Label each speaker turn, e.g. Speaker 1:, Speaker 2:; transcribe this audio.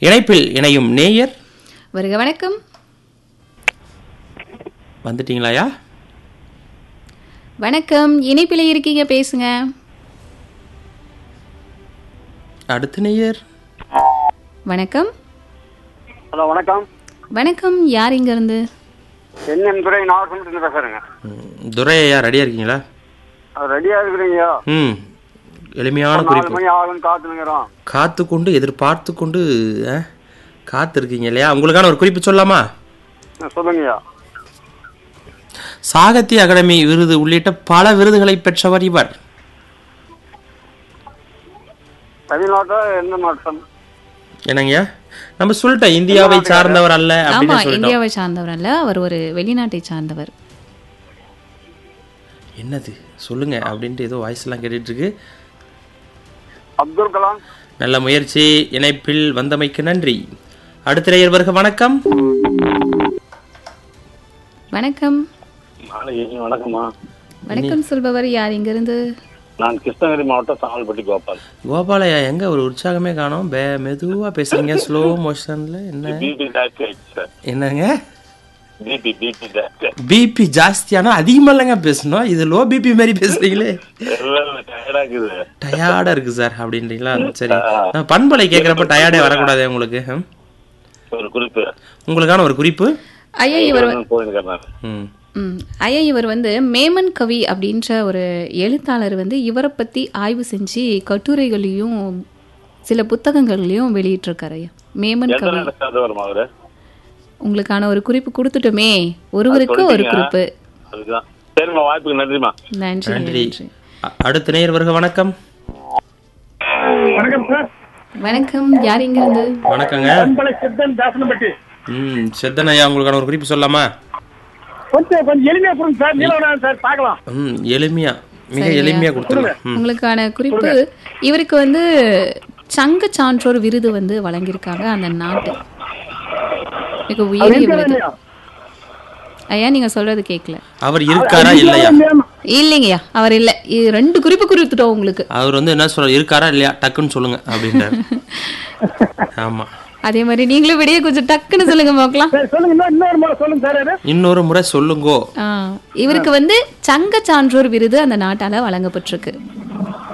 Speaker 1: இணைப்பில் இணையும் நேயர்
Speaker 2: வருக வணக்கம்
Speaker 1: வந்துட்டீங்களாயா
Speaker 2: வணக்கம் இணைப்பில் இருக்கீங்க பேசுங்க
Speaker 1: அடுத்த நேயர்
Speaker 2: வணக்கம்
Speaker 3: ஹலோ வணக்கம்
Speaker 2: வணக்கம் யார் இங்க இருந்து
Speaker 3: என்எம் துறை நாகப்பட்டினத்துல பேசுறேங்க
Speaker 1: ம், துரையா ரெடியா இருக்கீங்களா
Speaker 3: ரெடியா இருக்கிறீங்க
Speaker 1: ம் எளிமையான
Speaker 3: நாலு
Speaker 1: குறிப்பு
Speaker 3: மணி ஆகும் காத்துனுங்கிறோம்
Speaker 1: காத்து கொண்டு எதிர்பார்த்து கொண்டு அஹ், காத்து இருக்கீங்க இல்லையா உங்களுக்கான ஒரு குறிப்பு சொல்லலாமா
Speaker 3: சொல்லுங்கய்யா
Speaker 1: சாகித்ய அகாடமி விருது உள்ளிட்ட பல விருதுகளை பெற்றவர் இவர்
Speaker 3: தமிழ்நாட்டில் எந்த மாவட்டம்
Speaker 1: என்னங்கய்யா நம்ம சொல்லிட்டோம் இந்தியாவை சார்ந்தவர் அல்ல
Speaker 2: ஆமா
Speaker 1: அப்படின்னு சொல்லிட்டோம்
Speaker 2: இந்தியாவை சார்ந்தவர் அல்ல அவர் ஒரு வெளிநாட்டை சார்ந்தவர்
Speaker 1: என்னது சொல்லுங்க அப்படின்ட்டு ஏதோ வாய்ஸ் எல்லாம் கேட்டுட்டு இருக்கு
Speaker 3: அப்துல் கலாம்
Speaker 1: நல்ல முயற்சி இணைப்பில் வந்தமைக்கு நன்றி அடுத்த நேயர் வருக வணக்கம்
Speaker 2: வணக்கம்
Speaker 4: நாளைக்கு வணக்கம்மா
Speaker 2: வணக்கம் சொல்பவர் யார் இங்க இருந்து
Speaker 4: நான் கிருஷ்ணகிரி மாவட்டம் சாமல்பட்டி கோபால்
Speaker 1: கோபாலயா எங்க ஒரு உற்சாகமே காணோம் பே மெதுவா பேசுறீங்க ஸ்லோ மோஷன்ல என்ன
Speaker 4: பிபி ஜாஸ்தி ஆயிடுச்சு சார்
Speaker 1: என்னங்க
Speaker 4: பிபி பிபி ஜாஸ்தி
Speaker 1: பிபி ஜாஸ்தியானா அதிகமா இல்லைங்க பேசணும் இது லோ பிபி மாதிரி பேசுறீங்களே
Speaker 4: எல்லாம் டயர்டா இருக்குது
Speaker 1: டயர்டா இருக்கு சார் அப்படின்றீங்களா சரி நான் பண்பலை கேட்குறப்ப டயர்டே வரக்கூடாது உங்களுக்கு ம்?
Speaker 4: ஒரு குறிப்பு
Speaker 1: உங்களுக்கான ஒரு குறிப்பு
Speaker 2: ஐயா இவர்
Speaker 4: போயிருக்கேன் நான்
Speaker 1: ம்
Speaker 2: ம் ஐயா இவர் வந்து மேமன் கவி அப்படின்ற ஒரு எழுத்தாளர் வந்து இவரை பத்தி ஆய்வு செஞ்சு கட்டுரைகளையும் சில புத்தகங்கள்லையும் வெளியிட்டிருக்காரு ஐயா மேமன்
Speaker 4: எந்த
Speaker 2: கவி
Speaker 4: நேரத்தில் வருமா அவரு
Speaker 2: உங்களுக்கான ஒரு குறிப்பு கொடுத்துட்டோமே ஒருவருக்கு ஒரு குறிப்பு
Speaker 4: அதுதான் சரிம்மா வாய்ப்புக்கு நன்றிம்மா
Speaker 2: நன்றி
Speaker 1: நன்றி
Speaker 2: நன்றி
Speaker 1: அ- அடுத்த நேயர் வருக வணக்கம்
Speaker 3: வணக்கம் சார்
Speaker 2: வணக்கம் யார் இங்க இருந்து
Speaker 1: வணக்கங்க
Speaker 3: அன்பலை சித்தன் தாசனப்பட்டி
Speaker 1: ம் செத்தனையா உங்களுக்கான ஒரு குறிப்பு சொல்லலாமா
Speaker 3: கொஞ்சம் கொஞ்சம் எளிமையா கொடுங்க சார் நீலவரம் சார் பார்க்கலாம்
Speaker 1: ம் எளிமையா மிக எளிமையா கொடுத்துருங்க ம்
Speaker 2: உங்களுக்கான குறிப்பு இவருக்கு வந்து சங்க சான்றோர் விருது வந்து வழங்கியிருக்காங்க அந்த நாட்டு மிக உயரிய விருது ஐயா நீங்க சொல்றது கேட்கல
Speaker 1: அவர் இருக்காரா இல்லையா
Speaker 2: இல்லைங்கய்யா அவர் இல்ல இது ரெண்டு குறிப்பு குறித்துட்டோம் உங்களுக்கு
Speaker 1: அவர் வந்து என்ன சொல்ற இருக்காரா இல்லையா டக்குன்னு சொல்லுங்க அப்படின்றாரு ஆமா
Speaker 2: அதே மாதிரி நீங்களும் விடைய கொஞ்சம் டக்குன்னு சொல்லுங்க பார்க்கலாம்
Speaker 3: சொல்லுங்க இன்னும் இன்னொரு முறை சொல்லுங்க சார் அது
Speaker 1: இன்னொரு முறை சொல்லுங்கோ
Speaker 2: ஆ, இவருக்கு வந்து சங்க சான்றோர் விருது அந்த நாட்டால வழங்கப்பட்டிருக்கு